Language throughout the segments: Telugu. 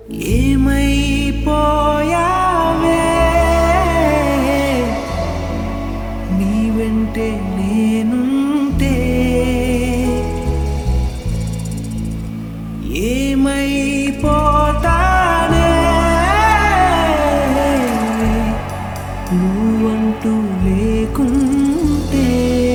ఏమైపోయావే నీ వెంటే నేనుంటే ఏమైపోతానే నువ్వంటూ లేకుంటే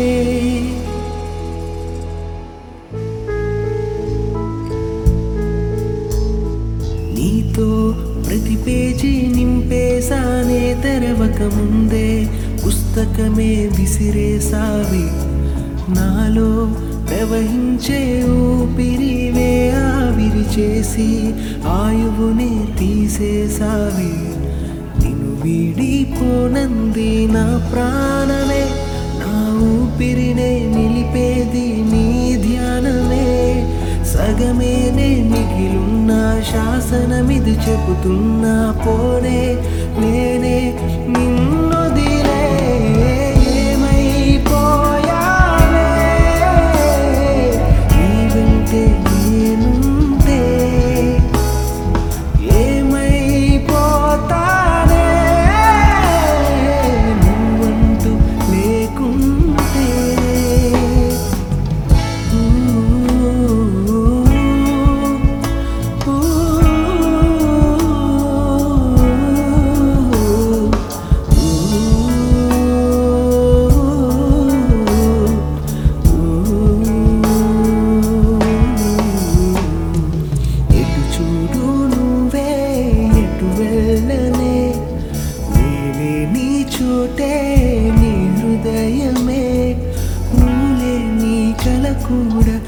నీతో ప్రతి పేజీ నింపేసానే తెరవక ముందే పుస్తకమే విసిరేసావి నాలో ప్రవహించే ఊపిరివే ఆవిరి చేసి ఆయువుని తీసేసావి నిన్ను వీడిపోనంది నా ప్రాణమే నా ఊపిరినే నిలిపేది నీ ధ్యానమే సగమేనే మిగిలున్న శాసనమిది చెబుతున్నా పోనే నేనే నిన్నొదిలే ఏమైపోయావే నీ వెంటే నేనుంటే ఏమైపోతానే నువ్వంటూ లేకుంటే ఎటు చూడు నువ్వే ఎటు వెళ్ళనే నేనే నీ చోటే నీ హృదయమే నువ్వులే నీ కల కూడా